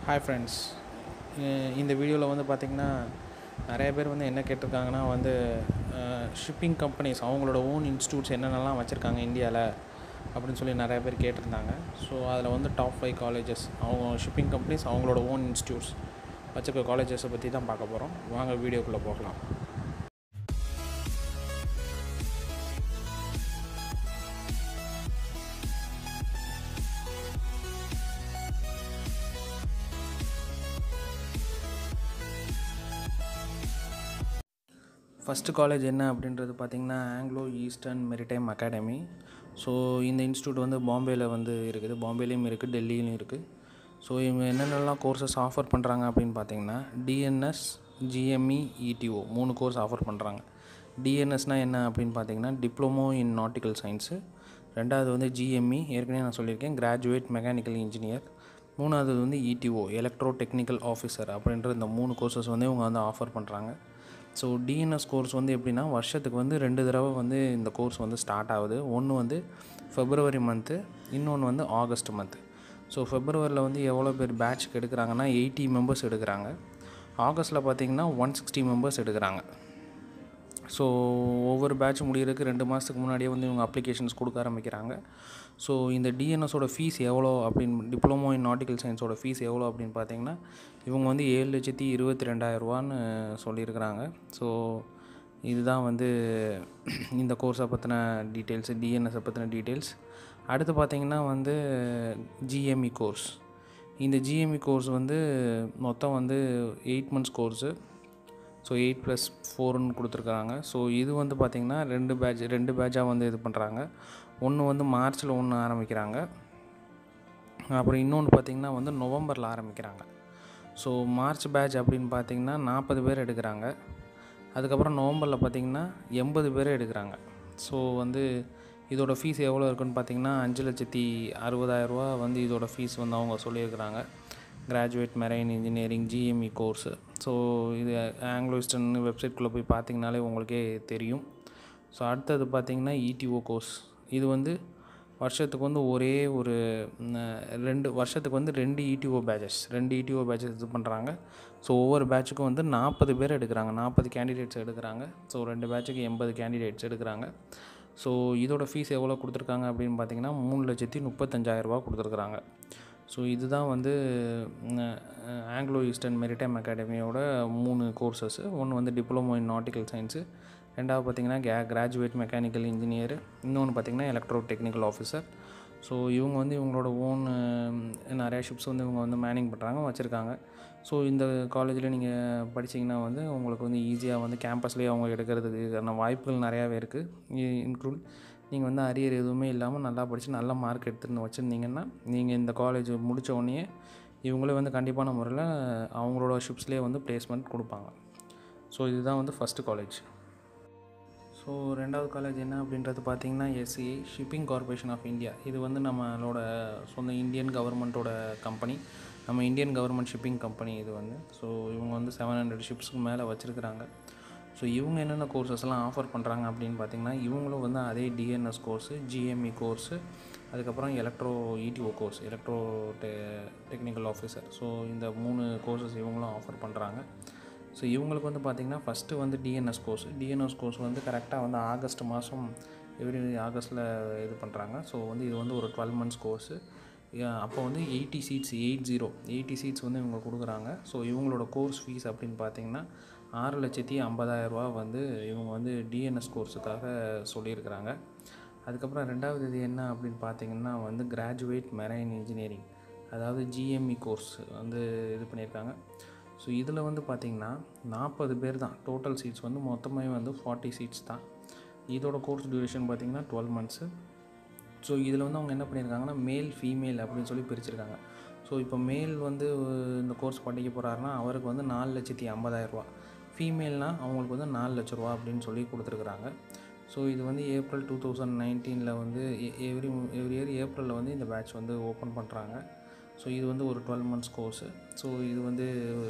hi friends இந்த வீடியோவில் வந்து பார்த்திங்கன்னா நிறைய பேர் வந்து என்ன கேட்டிருக்காங்கன்னா வந்து ஷிப்பிங் கம்பெனிஸ் அவங்களோட ஓன் இன்ஸ்டியூட்ஸ் என்னென்னலாம் வச்சுருக்காங்க இந்தியாவில் அப்படின்னு சொல்லி நிறைய பேர் கேட்டிருந்தாங்க ஸோ அதில் வந்து டாப் ஃபைவ் காலேஜஸ் அவங்க ஷிப்பிங் கம்பெனிஸ் அவங்களோட ஓன் இன்ஸ்டியூட்ஸ் வச்சுருக்க காலேஜஸை பற்றி தான் பார்க்க போகிறோம் வாங்க வீடியோக்குள்ளே போகலாம் ஃபஸ்ட்டு காலேஜ் என்ன அப்படின்றது பார்த்திங்கன்னா Anglo Eastern Maritime Academy so இந்த இன்ஸ்டியூட் வந்து பாம்பேயில் வந்து இருக்குது பாம்பேலேயும் இருக்குது டெல்லியிலையும் இருக்குது ஸோ இவங்க என்னென்னலாம் கோர்சஸ் ஆஃபர் பண்ணுறாங்க அப்படின்னு பார்த்தீங்கன்னா டிஎன்எஸ் ஜிஎம்இ இடிஓ மூணு கோர்ஸ் ஆஃபர் பண்ணுறாங்க டிஎன்எஸ்னால் என்ன அப்படின்னு பார்த்தீங்கன்னா டிப்ளமோ இன் நாட்டிக்கல் சயின்ஸு ரெண்டாவது வந்து ஜிஎம்இ ஏற்கனவே நான் சொல்லியிருக்கேன் கிராஜுவேட் மெக்கானிக்கல் இன்ஜினியர் மூணாவது வந்து இடிஓ எலக்ட்ரோ டெக்னிக்கல் ஆஃபீஸர் அப்படின்ற இந்த மூணு கோர்சஸ் வந்து இவங்க வந்து ஆஃபர் பண்ணுறாங்க ஸோ டிஎன்எஸ் கோர்ஸ் வந்து எப்படின்னா வருஷத்துக்கு வந்து ரெண்டு தடவை வந்து இந்த கோர்ஸ் வந்து ஸ்டார்ட் ஆகுது ஒன்று வந்து ஃபெப்ரவரி மந்த்து இன்னொன்று வந்து ஆகஸ்ட் மந்த்து ஸோ ஃபெப்ரவரியில் வந்து எவ்வளோ பேர் பேட்ச்க்கு எடுக்கிறாங்கன்னா எயிட்டி மெம்பர்ஸ் எடுக்கிறாங்க ஆகஸ்ட்டில் பார்த்தீங்கன்னா ஒன் சிக்ஸ்டி மெம்பர்ஸ் எடுக்கிறாங்க ஸோ ஒவ்வொரு பேட்ச் முடிகிறதுக்கு ரெண்டு மாதத்துக்கு முன்னாடியே வந்து இவங்க அப்ளிகேஷன்ஸ் கொடுக்க ஆரம்பிக்கிறாங்க ஸோ இந்த டிஎன்எஸோட ஃபீஸ் எவ்வளோ அப்படின்னு டிப்ளமோ இன் நாட்டிக்கல் சயின்ஸோட ஃபீஸ் எவ்வளோ அப்படின்னு பார்த்தீங்கன்னா இவங்க வந்து ஏழு லட்சத்தி இருபத்தி ரெண்டாயிரரூவான்னு சொல்லியிருக்கிறாங்க ஸோ இதுதான் வந்து இந்த கோர்ஸை பற்றின டீட்டெயில்ஸு டிஎன்எஸை பற்றின டீட்டெயில்ஸ் அடுத்து பார்த்திங்கன்னா வந்து ஜிஎம்இ கோர்ஸ் இந்த ஜிஎம்இ கோர்ஸ் வந்து மொத்தம் வந்து eight months course so eight plus ஃபோர்னு கொடுத்துருக்குறாங்க ஸோ இது வந்து பார்த்திங்கன்னா ரெண்டு பேட்ச் ரெண்டு பேட்சாக வந்து இது பண்ணுறாங்க ஒன்று வந்து மார்ச்சில் ஒன்று ஆரம்பிக்கிறாங்க அப்புறம் இன்னொன்று பார்த்திங்கன்னா வந்து நவம்பரில் ஆரம்பிக்கிறாங்க ஸோ மார்ச் பேட்ச் அப்படின்னு பார்த்திங்கன்னா நாற்பது பேர் எடுக்கிறாங்க அதுக்கப்புறம் நவம்பரில் பார்த்திங்கன்னா எண்பது பேர் எடுக்கிறாங்க ஸோ வந்து இதோட ஃபீஸ் எவ்வளோ இருக்குன்னு பார்த்திங்கன்னா அஞ்சு லட்சத்தி அறுபதாயிரரூவா வந்து இதோட ஃபீஸ் வந்து அவங்க சொல்லியிருக்கிறாங்க graduate marine engineering GME course so இது ஆங்கிலோ ஈஸ்டர்ன் வெப்சைட்குள்ளே போய் பார்த்தீங்கனாலே உங்களுக்கே தெரியும் ஸோ அடுத்தது பார்த்திங்கன்னா இடிஓ கோர்ஸ் இது வந்து வருஷத்துக்கு வந்து ஒரே ஒரு ரெண்டு வருஷத்துக்கு வந்து ரெண்டு இடிஓ பேட்சஸ் ரெண்டு இடிஓ பேட்சஸ் இது பண்ணுறாங்க ஸோ ஒவ்வொரு பேட்சுக்கும் வந்து நாற்பது பேர் எடுக்கிறாங்க நாற்பது கேண்டிடேட்ஸ் எடுக்கிறாங்க ஸோ ரெண்டு பேட்சுக்கு எண்பது கேண்டிடேட்ஸ் எடுக்கிறாங்க ஸோ இதோட ஃபீஸ் எவ்வளோ கொடுத்துருக்காங்க அப்படின்னு பார்த்தீங்கன்னா மூணு லட்சத்தி முப்பத்தஞ்சாயிரரூபா கொடுத்துருக்குறாங்க ஸோ இதுதான் வந்து ஆங்கிலோ ஈஸ்டர்ன் மெரிடைம் அகாடமியோட மூணு கோர்சஸ்ஸு ஒன்று வந்து டிப்ளமோ இன் நாட்டிக்கல் சயின்ஸு ரெண்டாவது பார்த்திங்கன்னா கே கிராஜுவேட் மெக்கானிக்கல் இன்ஜினியர் இன்னொன்று பார்த்திங்கன்னா எலக்ட்ரோ டெக்னிக்கல் ஆஃபீஸர் ஸோ இவங்க வந்து இவங்களோட ஓன் நிறையா ஷிப்ஸ் வந்து இவங்க வந்து மேனிங் பண்ணுறாங்க வச்சுருக்காங்க ஸோ இந்த காலேஜில் நீங்கள் படிச்சிங்கன்னா வந்து உங்களுக்கு வந்து ஈஸியாக வந்து கேம்பஸ்லேயே அவங்க எடுக்கிறதுக்கான வாய்ப்புகள் நிறையாவே இருக்குது இன்க்ளூட் நீங்கள் வந்து அரியர் எதுவுமே இல்லாமல் நல்லா படித்து நல்ல மார்க் எடுத்துன்னு வச்சுருந்தீங்கன்னா நீங்கள் இந்த காலேஜ் முடித்த உடனே இவங்களே வந்து கண்டிப்பான முறையில் அவங்களோட ஷிப்ஸ்லேயே வந்து பிளேஸ்மெண்ட் கொடுப்பாங்க ஸோ இதுதான் வந்து ஃபஸ்ட்டு காலேஜ் ஸோ ரெண்டாவது காலேஜ் என்ன அப்படின்றது பார்த்திங்கன்னா SCA shipping corporation of India இது வந்து நம்மளோட சொந்த இந்தியன் கவர்மெண்ட்டோட கம்பெனி நம்ம இந்தியன் கவர்மெண்ட் ஷிப்பிங் கம்பெனி இது வந்து ஸோ இவங்க வந்து செவன் ஹண்ட்ரட் ஷிப்ஸ்க்கு மேலே வச்சுருக்குறாங்க ஸோ இவங்க என்னென்ன கோர்சஸ்லாம் ஆஃபர் பண்ணுறாங்க அப்படின்னு பார்த்தீங்கன்னா இவங்களும் வந்து அதே டிஎன்எஸ் கோர்ஸு ஜிஎம்இ கோர்ஸு அதுக்கப்புறம் எலக்ட்ரோ இடிஓ கோர்ஸ் எலக்ட்ரோ டெ டெக்னிக்கல் ஆஃபீஸர் ஸோ இந்த மூணு கோர்சஸ் இவங்களும் ஆஃபர் பண்ணுறாங்க ஸோ இவங்களுக்கு வந்து பார்த்திங்கன்னா ஃபஸ்ட்டு வந்து டிஎன்எஸ் கோர்ஸ் டிஎன்எஸ் கோர்ஸ் வந்து கரெக்டாக வந்து ஆகஸ்ட் மாதம் எவ்ரி ஆகஸ்ட்டில் இது பண்ணுறாங்க ஸோ வந்து இது வந்து ஒரு டுவெல் மந்த்ஸ் கோர்ஸு அப்போ வந்து eighty seats eight zero eighty seats வந்து இவங்க கொடுக்குறாங்க ஸோ இவங்களோட கோர்ஸ் ஃபீஸ் அப்படின்னு பார்த்தீங்கன்னா ஆறு லட்சத்தி ஐம்பதாயிரரூபா வந்து இவங்க வந்து டிஎன்எஸ் கோர்ஸுக்காக சொல்லியிருக்கிறாங்க அதுக்கப்புறம் ரெண்டாவது இது என்ன அப்படின்னு பார்த்தீங்கன்னா வந்து கிராஜுவேட் மெரைன் இன்ஜினியரிங் அதாவது ஜிஎம்இ கோர்ஸ் வந்து இது பண்ணியிருக்காங்க ஸோ இதில் வந்து பார்த்திங்கன்னா நாற்பது பேர் தான் டோட்டல் சீட்ஸ் வந்து மொத்தமே வந்து ஃபார்ட்டி சீட்ஸ் தான் இதோட கோர்ஸ் டியூரேஷன் பார்த்திங்கன்னா டுவெல் மந்த்ஸு ஸோ இதில் வந்து அவங்க என்ன பண்ணியிருக்காங்கன்னா மேல் ஃபீமேல் அப்படின்னு சொல்லி பிரிச்சிருக்காங்க ஸோ இப்போ மேல் வந்து இந்த கோர்ஸ் படிக்க போகிறாருன்னா அவருக்கு வந்து நாலு லட்சத்தி ஐம்பதாயிரரூவா ஃபீமேல்னால் அவங்களுக்கு வந்து நாலு லட்ச ரூபா அப்படின்னு சொல்லி கொடுத்துருக்குறாங்க ஸோ இது வந்து ஏப்ரல் டூ தௌசண்ட் நைன்டீனில் வந்து எவ்ரி எவ்ரி இயர் ஏப்ரலில் வந்து இந்த பேட்ச் வந்து ஓப்பன் பண்ணுறாங்க ஸோ இது வந்து ஒரு டுவெல் மந்த்ஸ் கோர்ஸு ஸோ இது வந்து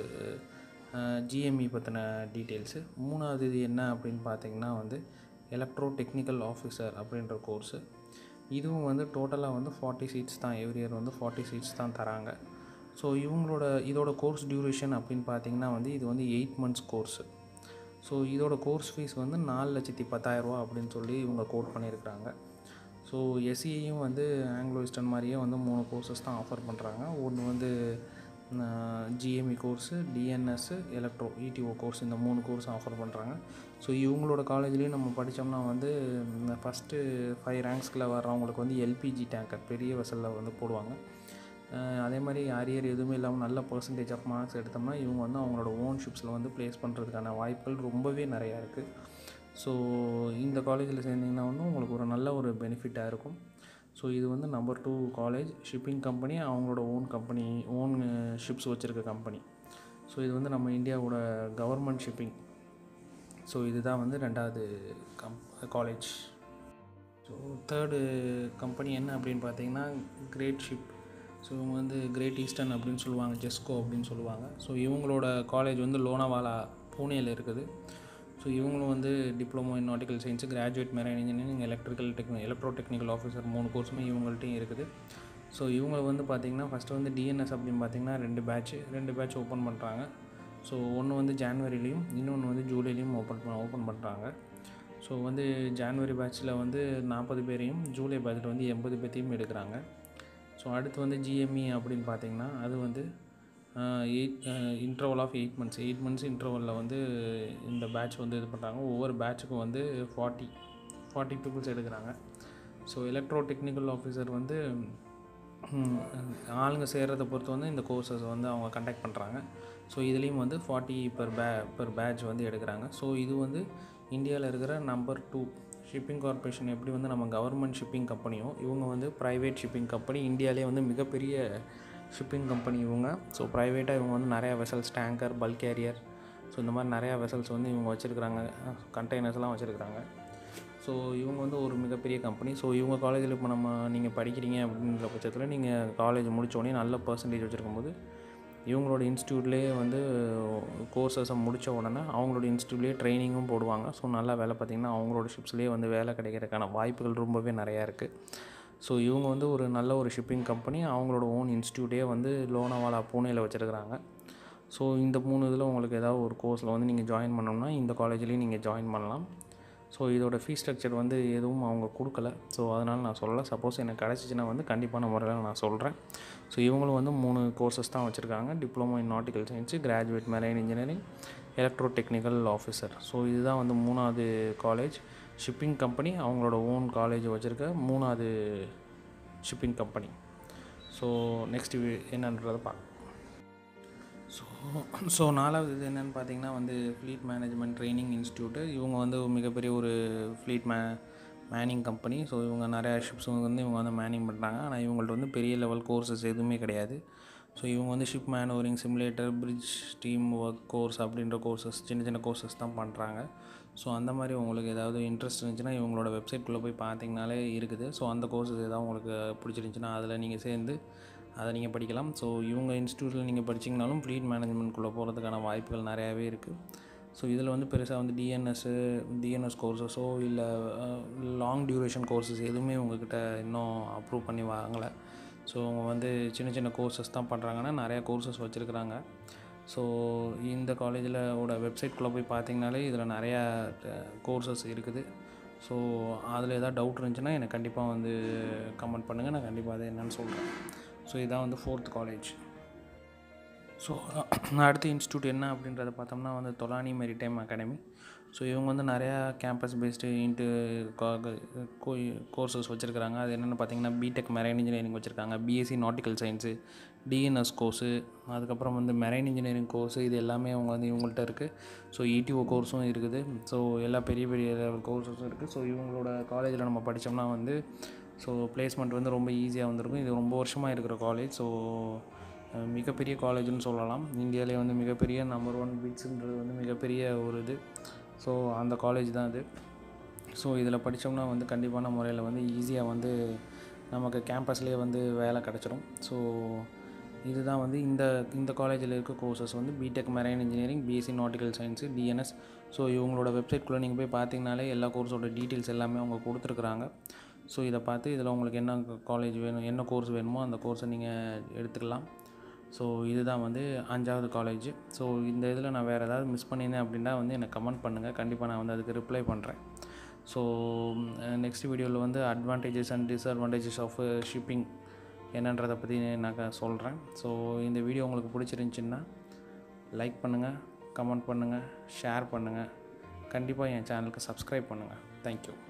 ஜிஎம்இ பற்றின டீட்டெயில்ஸு மூணாவது இது என்ன அப்படின்னு பார்த்தீங்கன்னா வந்து எலக்ட்ரோ டெக்னிக்கல் ஆஃபீஸர் அப்படின்ற கோர்ஸு இதுவும் வந்து டோட்டலாக வந்து ஃபார்ட்டி சீட்ஸ் தான் எவ்ரி இயர் வந்து ஃபார்ட்டி சீட்ஸ் தான் தராங்க ஸோ இவங்களோட இதோட கோர்ஸ் டியூரேஷன் அப்படின்னு பார்த்தீங்கன்னா வந்து இது வந்து எயிட் மந்த்ஸ் கோர்ஸு ஸோ இதோட கோர்ஸ் ஃபீஸ் வந்து நாலு லட்சத்தி பத்தாயிரரூவா அப்படின்னு சொல்லி இவங்க கோட் பண்ணியிருக்கிறாங்க ஸோ எஸ்சிஐயும் வந்து ஆங்கிலோ வெஸ்டர்ன் மாதிரியே வந்து மூணு கோர்சஸ் தான் ஆஃபர் பண்ணுறாங்க ஒன்று வந்து GME course DNS electro ETO course இந்த மூணு கோர்ஸ் ஆஃபர் பண்ணுறாங்க ஸோ இவங்களோட காலேஜ்லேயும் நம்ம படித்தோம்னா வந்து ஃபஸ்ட்டு ஃபைவ் ரேங்க்ஸ்கில் வர்றவங்களுக்கு வந்து எல்பிஜி டேங்கர் பெரிய வெசலில் வந்து போடுவாங்க அஹ் அதே மாதிரி அரியர் எதுவுமே இல்லாமல் நல்ல பர்சன்டேஜ் ஆஃப் மார்க்ஸ் எடுத்தோம்னா இவங்க வந்து அவங்களோட ஓன் ஷிப்ஸில் வந்து ப்ளேஸ் பண்ணுறதுக்கான வாய்ப்புகள் ரொம்பவே நிறையா இருக்குது ஸோ இந்த காலேஜில் சேர்ந்தீங்கன்னா வந்து உங்களுக்கு ஒரு நல்ல ஒரு பெனிஃபிட்டாக இருக்கும் ஸோ இது வந்து number two college shipping company அவங்களோட ஓன் கம்பெனி ஓன் ஷிப்ஸ் வச்சுருக்க கம்பெனி ஸோ இது வந்து நம்ம இந்தியாவோட கவர்மெண்ட் ஷிப்பிங் ஸோ இதுதான் வந்து ரெண்டாவது கம் காலேஜ் ஸோ தேர்டு கம்பெனி என்ன அப்படின்னு பார்த்தீங்கன்னா கிரேட் ஷிப் ஸோ இவங்க வந்து கிரேட் ஈஸ்டர்ன் அப்படின்னு சொல்லுவாங்க ஜெஸ்கோ அப்படின்னு சொல்லுவாங்க ஸோ இவங்களோட காலேஜ் வந்து லோனாவாலா பூனேயில் இருக்குது ஸோ இவங்களும் வந்து diploma in nautical science graduate marine engineering electrical டெக்னி எலக்ட்ரோ டெக்னிக்கல் ஆஃபீஸர் மூணு கோர்ஸுமே இவங்கள்ட்டையும் இருக்குது ஸோ இவங்க வந்து பார்த்திங்கன்னா ஃபஸ்ட்டு வந்து டிஎன்எஸ் அப்படின்னு பார்த்தீங்கன்னா ரெண்டு பேட்ச் ரெண்டு பேட்ச் ஓப்பன் பண்ணுறாங்க ஸோ ஒன்று வந்து ஜான்வரிலையும் இன்னொன்று வந்து ஜூலைலையும் ஓப்பன் ஓப்பன் பண்ணுறாங்க ஸோ வந்து ஜான்வரி பேட்ச்சில் வந்து நாற்பது பேரையும் ஜூலை பேட்சில் வந்து எண்பது பேர்த்தையும் எடுக்கிறாங்க ஸோ அடுத்து வந்து ஜிஎம்இ அப்படின்னு பார்த்தீங்கன்னா அது வந்து eight interval of eight months eight months இன்டர்வலில் வந்து இந்த பேட்ச் வந்து இது பண்ணுறாங்க ஒவ்வொரு பேட்சுக்கும் வந்து ஃபார்ட்டி ஃபார்ட்டி பீப்புள்ஸ் எடுக்கிறாங்க ஸோ எலக்ட்ரோ டெக்னிக்கல் ஆஃபீஸர் வந்து ம், ஆளுங்க சேர்றதை பொறுத்து வந்து இந்த கோர்சஸ் வந்து அவங்க கண்டக்ட் பண்ணுறாங்க ஸோ இதுலேயும் வந்து ஃபார்ட்டி பெர் பே பெர் பேட்ச் வந்து எடுக்கிறாங்க ஸோ இது வந்து இந்தியாவில் இருக்கிற நம்பர் டூ ஷிப்பிங் கார்ப்பரேஷன் எப்படி வந்து நம்ம கவர்மெண்ட் ஷிப்பிங் கம்பெனியும் இவங்க வந்து ப்ரைவேட் ஷிப்பிங் கம்பெனி இந்தியாவிலே வந்து மிகப்பெரிய ஷிப்பிங் கம்பெனி இவங்க ஸோ ப்ரைவேட்டாக இவங்க வந்து நிறையா vessels tanker bulk carrier so இந்த மாதிரி நிறையா வெசல்ஸ் வந்து இவங்க வச்சுருக்கிறாங்க கண்டெய்னர்ஸ்லாம் வச்சுருக்கிறாங்க ஸோ இவங்க வந்து ஒரு மிகப்பெரிய கம்பெனி ஸோ இவங்க காலேஜில் இப்போ நம்ம நீங்கள் படிக்கிறீங்க அப்படின்ற பட்சத்தில் நீங்கள் காலேஜ் முடித்தோடனே நல்ல பர்சன்டேஜ் வச்சுருக்கும் போது இவங்களோட இன்ஸ்டியூட்லேயே வந்து கோர்சஸை முடித்த உடனே அவங்களோட இன்ஸ்டியூட்லேயே ட்ரைனிங்கும் போடுவாங்க ஸோ நல்லா வேலை பார்த்திங்கன்னா அவங்களோட ஷிப்ஸ்லேயே வந்து வேலை கிடைக்கிறதுக்கான வாய்ப்புகள் ரொம்பவே நிறையா இருக்குது ஸோ இவங்க வந்து ஒரு நல்ல ஒரு ஷிப்பிங் கம்பெனி அவங்களோட ஓன் இன்ஸ்டியூட்டே வந்து லோனாவாலா பூனேயில் வச்சுருக்கிறாங்க ஸோ இந்த மூணு இதில் உங்களுக்கு ஏதாவது ஒரு கோர்ஸில் வந்து நீங்கள் ஜாயின் பண்ணணும்னா இந்த காலேஜ்லேயும் நீங்கள் ஜாயின் பண்ணலாம் ஸோ இதோட ஃபீஸ் ஸ்ட்ரக்சர் வந்து எதுவும் அவங்க கொடுக்கல ஸோ அதனால் நான் சொல்லலை சப்போஸ் எனக்கு கிடச்சிச்சின்னா வந்து கண்டிப்பான முறையில் நான் சொல்கிறேன் ஸோ இவங்களும் வந்து மூணு கோர்சஸ் தான் வச்சுருக்காங்க diploma in nautical science graduate marine engineering electro technical officer so இதுதான் வந்து மூணாவது காலேஜ் ஷிப்பிங் கம்பெனி அவங்களோட ஓன் காலேஜ் வச்சுருக்க மூணாவது ஷிப்பிங் கம்பெனி ஸோ நெக்ஸ்ட் என்னன்றதை பார்க்கலாம் ஸோ ஸோ நாலாவது இது என்னென்னு பார்த்தீங்கன்னா வந்து ஃப்ளீட் மேனேஜ்மெண்ட் ட்ரைனிங் இன்ஸ்டியூட்டு இவங்க வந்து ஒரு மிகப்பெரிய ஒரு ஃப்ளீட் மே மேனிங் கம்பெனி ஸோ இவங்க நிறையா ஷிப்ஸ் வந்து இவங்க வந்து மேனிங் பண்ணுறாங்க ஆனால் இவங்கள்ட்ட வந்து பெரிய லெவல் கோர்சஸ் எதுவுமே கிடையாது ஸோ இவங்க வந்து ship manoeuvring simulator bridge team work course அப்படின்ற கோர்சஸ் சின்ன சின்ன கோர்சஸ் தான் பண்ணுறாங்க ஸோ அந்த மாதிரி உங்களுக்கு ஏதாவது இன்ட்ரெஸ்ட் இருந்துச்சுன்னா இவங்களோட வெப்சைட்குள்ளே போய் பார்த்தீங்கனாலே இருக்குது ஸோ அந்த கோர்சஸ் ஏதாவது உங்களுக்கு பிடிச்சிருந்துச்சின்னா அதில் நீங்கள் சேர்ந்து அதை நீங்கள் படிக்கலாம் ஸோ இவங்க இன்ஸ்டியூட்டில் நீங்கள் படிச்சிங்கனாலும் ஃப்ளீட் மேனேஜ்மெண்ட்குள்ளே போகிறதுக்கான வாய்ப்புகள் நிறையாவே இருக்குது ஸோ இதில் வந்து பெருசாக வந்து டிஎன்எஸ்ஸு டிஎன்எஸ் கோர்சஸோ இல்லை லாங் டியூரேஷன் கோர்சஸ் எதுவுமே உங்ககிட்ட இன்னும் அப்ரூவ் பண்ணி வாங்கலை ஸோ அவங்க வந்து சின்ன சின்ன கோர்சஸ் தான் பண்ணுறாங்கன்னா நிறையா கோர்சஸ் வச்சுருக்குறாங்க ஸோ இந்த காலேஜில் ஓட வெப்சைட்குள்ளே போய் பார்த்தீங்கனாலே இதில் நிறையா கோர்சஸ் இருக்குது ஸோ அதில் ஏதாவது டவுட் இருந்துச்சுன்னா எனக்கு கண்டிப்பாக வந்து கமெண்ட் பண்ணுங்கள் நான் கண்டிப்பாக அதை என்னன்னு சொல்கிறேன் ஸோ இதான் வந்து ஃபோர்த் காலேஜ் ஸோ அடுத்த இன்ஸ்டியூட் என்ன அப்படின்றத பார்த்தோம்னா வந்து தொலானி மெரிடைம் அகாடமி ஸோ இவங்க வந்து நிறையா கேம்பஸ் பேஸ்டு இன்ட்டு கோர்சஸ் வச்சுருக்கிறாங்க அது என்னென்னு பார்த்தீங்கன்னா பிடெக் மெரைன் இன்ஜினியரிங் வச்சுருக்காங்க BSc nautical science DNS course அதுக்கப்புறம் வந்து மெரைன் இன்ஜினியரிங் கோர்ஸு இது எல்லாமே அவங்க வந்து இவங்கள்ட்ட இருக்குது ஸோ இடிஓ கோர்ஸும் இருக்குது ஸோ எல்லா பெரிய பெரிய லெவல் கோர்ஸஸும் இருக்குது ஸோ இவங்களோட காலேஜில் நம்ம படித்தோம்னா வந்து ஸோ பிளேஸ்மெண்ட் வந்து ரொம்ப ஈஸியாக வந்திருக்கும் இது ரொம்ப வருஷமாக இருக்கிற காலேஜ் ஸோ அஹ் மிகப்பெரிய காலேஜ்னு சொல்லலாம் இந்தியாவிலே வந்து மிகப்பெரிய நம்பர் ஒன் பிட்ஸுன்றது வந்து மிகப்பெரிய ஒரு இது ஸோ அந்த காலேஜ் தான் இது ஸோ இதில் படித்தோம்னா வந்து கண்டிப்பான முறையில் வந்து ஈஸியாக வந்து நமக்கு கேம்பஸ்லேயே வந்து வேலை கிடச்சிரும் ஸோ இதுதான் வந்து இந்த இந்த காலேஜில் இருக்க கோர்சஸ் வந்து BTech marine engineering BSc nautical science DNS so இவங்களோட வெப்சைட்குள்ளே நீங்கள் போய் பார்த்தீங்கனாலே எல்லா கோர்ஸோட டீட்டெயில்ஸ் எல்லாமே அவங்க கொடுத்துருக்குறாங்க ஸோ இதை பார்த்து இதில் உங்களுக்கு என்ன காலேஜ் வேணும் என்ன கோர்ஸ் வேணுமோ அந்த கோர்ஸை நீங்கள் எடுத்துக்கலாம் ஸோ இதுதான் வந்து அஞ்சாவது காலேஜ் ஸோ இந்த இதில் நான் வேறு ஏதாவது மிஸ் பண்ணியிருந்தேன் அப்படின்னா வந்து எனக்கு கமெண்ட் பண்ணுங்கள் கண்டிப்பாக நான் வந்து அதுக்கு ரிப்ளை பண்ணுறேன் ஸோ நெக்ஸ்ட் வீடியோவில் வந்து advantages and disadvantages of shipping என்னன்றதை பற்றி நான் சொல்கிறேன் ஸோ இந்த வீடியோ உங்களுக்கு பிடிச்சிருந்துச்சின்னா லைக் பண்ணுங்கள் கமெண்ட் பண்ணுங்கள் ஷேர் பண்ணுங்கள் கண்டிப்பாக என் சேனலுக்கு சப்ஸ்கிரைப் பண்ணுங்கள் தேங்க்யூ